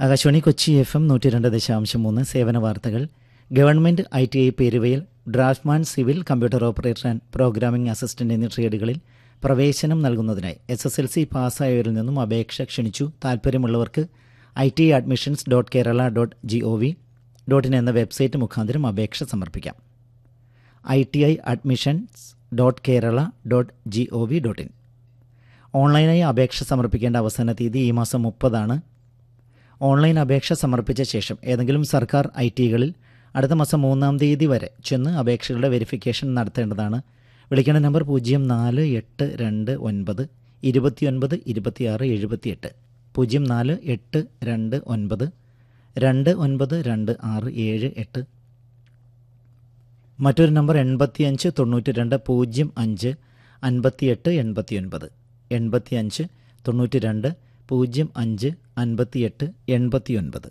Akashvani Kochi F M നൂറ്റി രണ്ട് ദശാംശം മൂന്ന് സേവന വാർത്തകൾ ഗവൺമെന്റ് ഐ ടി ഐ പേരുവയിൽ draftsman civil computer operator and programming assistant എന്നീ ട്രേഡുകളിൽ പ്രവേശനം നൽകുന്നതിനായി എസ് എസ് എൽ സി പാസ്സായവരിൽ നിന്നും അപേക്ഷ ക്ഷണിച്ചു താൽപ്പര്യമുള്ളവർക്ക് I T admissions dot Kerala dot G O V dot in എന്ന വെബ്സൈറ്റ് മുഖാന്തരം അപേക്ഷ സമർപ്പിക്കാം I T I admissions dot Kerala dot G O V dot in ഓൺലൈനായി അപേക്ഷ സമർപ്പിക്കേണ്ട അവസാന തീയതി ഈ മാസം മുപ്പതാണ് ഓൺലൈൻ അപേക്ഷ സമർപ്പിച്ച ശേഷം ഏതെങ്കിലും സർക്കാർ ഐ ടികളിൽ അടുത്ത മാസം മൂന്നാം തീയതി വരെ ചെന്ന് അപേക്ഷകളുടെ വെരിഫിക്കേഷൻ നടത്തേണ്ടതാണ് വിളിക്കേണ്ട നമ്പർ പൂജ്യം നാല് എട്ട് രണ്ട് ഒൻപത് ഇരുപത്തിയൊൻപത് ഇരുപത്തിയാറ് എഴുപത്തിയെട്ട് പൂജ്യം നാല് എട്ട് രണ്ട് ഒൻപത് രണ്ട് ഒൻപത് രണ്ട് ആറ് ഏഴ് എട്ട് മറ്റൊരു നമ്പർ എൺപത്തിയഞ്ച് തൊണ്ണൂറ്റി രണ്ട് പൂജ്യം അഞ്ച് അൻപത്തിയെട്ട് എൺപത്തിയൊൻപത് എൺപത്തിയഞ്ച് തൊണ്ണൂറ്റി രണ്ട് പൂജ്യം അഞ്ച് അൻപത്തിയെട്ട് എൺപത്തിയൊൻപത്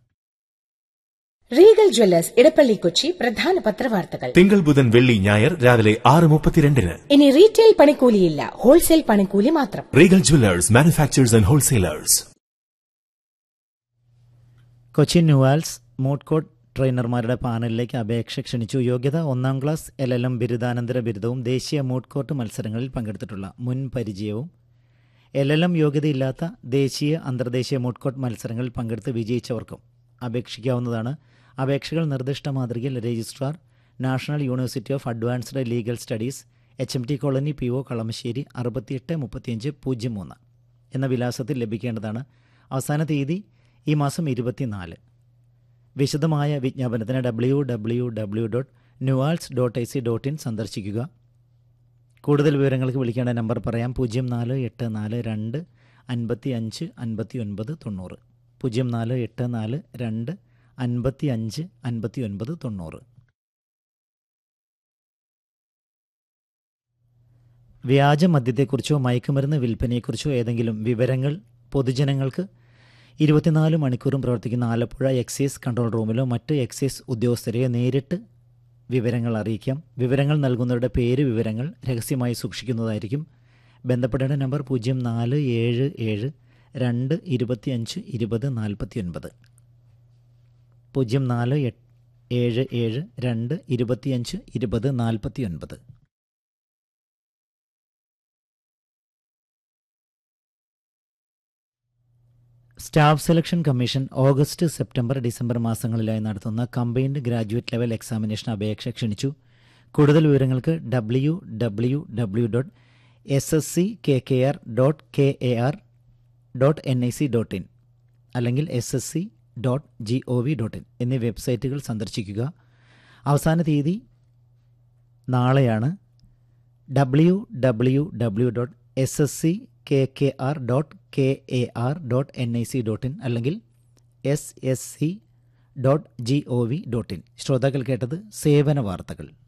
റീഗൽ ജ്വല്ലേഴ്സ് ഇടപ്പള്ളി കൊച്ചി പ്രധാന പത്രവാർത്തകൾ തിങ്കൾ ബുധൻ വെള്ളി ഞായർ രാവിലെ ആറ് മുപ്പത്തിരണ്ടിന് ഇനി റീറ്റെയിൽ പണിക്കൂലിയില്ല ഹോൾസെയിൽ പണിക്കൂലി മാത്രം Regal jewellers manufacturers and wholesalers Cochin NUALS moot court ട്രെയിനർമാരുടെ പാനലിലേക്ക് അപേക്ഷ ക്ഷണിച്ചു യോഗ്യത ഒന്നാം ക്ലാസ് എൽ എൽ എം ബിരുദാനന്തര ബിരുദവും ദേശീയ മൂട്ട് കോർട്ട് മത്സരങ്ങളിൽ പങ്കെടുത്തിട്ടുള്ള മുൻ പരിചയവും എൽ എൽ എം യോഗ്യതയില്ലാത്ത ദേശീയ അന്തർദേശീയ മൂട്ട് കോർട്ട് മത്സരങ്ങളിൽ പങ്കെടുത്ത് വിജയിച്ചവർക്കും അപേക്ഷിക്കാവുന്നതാണ് അപേക്ഷകൾ നിർദ്ദിഷ്ട മാതൃകയിൽ registrar national university of advanced legal studies H M T colony P O Kalamassery അറുപത്തിയെട്ട് മുപ്പത്തിയഞ്ച് പൂജ്യം മൂന്ന് എന്ന വിലാസത്തിൽ ലഭിക്കേണ്ടതാണ് അവസാന തീയതി ഈ മാസം ഇരുപത്തിനാല് വിശദമായ വിജ്ഞാപനത്തിന് W W W dot NUALS dot I C dot in സന്ദർശിക്കുക കൂടുതൽ വിവരങ്ങൾക്ക് വിളിക്കേണ്ട നമ്പർ പറയാം പൂജ്യം നാല് എട്ട് നാല് രണ്ട് അൻപത്തി അഞ്ച് അൻപത്തി ഒൻപത് തൊണ്ണൂറ് പൂജ്യം നാല് എട്ട് നാല് രണ്ട് അൻപത്തി അഞ്ച് അൻപത്തി ഒൻപത് തൊണ്ണൂറ് വ്യാജ മദ്യത്തെക്കുറിച്ചോ മയക്കുമരുന്ന് വിൽപ്പനയെക്കുറിച്ചോ ഏതെങ്കിലും വിവരങ്ങൾ പൊതുജനങ്ങൾക്ക് ഇരുപത്തിനാല് മണിക്കൂറും പ്രവർത്തിക്കുന്ന ആലപ്പുഴ എക്സൈസ് കൺട്രോൾ റൂമിലോ മറ്റ് എക്സൈസ് ഉദ്യോഗസ്ഥരെയോ നേരിട്ട് വിവരങ്ങൾ അറിയിക്കാം വിവരങ്ങൾ നൽകുന്നവരുടെ പേര് വിവരങ്ങൾ രഹസ്യമായി സൂക്ഷിക്കുന്നതായിരിക്കും ബന്ധപ്പെടേണ്ട നമ്പർ പൂജ്യം നാല് ഏഴ് ഏഴ് രണ്ട് ഇരുപത്തിയഞ്ച് ഇരുപത് നാൽപ്പത്തി ഒൻപത് പൂജ്യം നാല് എട്ട് ഏഴ് ഏഴ് രണ്ട് ഇരുപത്തിയഞ്ച് ഇരുപത് നാൽപ്പത്തി ഒൻപത് staff selection commission August September December മാസങ്ങളിലായി നടത്തുന്ന കമ്പൈൻഡ് ഗ്രാജുവേറ്റ് ലെവൽ എക്സാമിനേഷൻ അപേക്ഷ ക്ഷണിച്ചു കൂടുതൽ വിവരങ്ങൾക്ക് W W W dot S S C K K R dot K A R dot N I C dot in അല്ലെങ്കിൽ S S C dot G O V dot in എന്നീ വെബ്സൈറ്റുകൾ സന്ദർശിക്കുക അവസാന തീയതി നാളെയാണ് W W W dot S S C K K R dot K A R dot N I C dot in അല്ലെങ്കിൽ S S C dot G O V dot in ശ്രോതാക്കൾ കേട്ടത് സേവന വാർത്തകൾ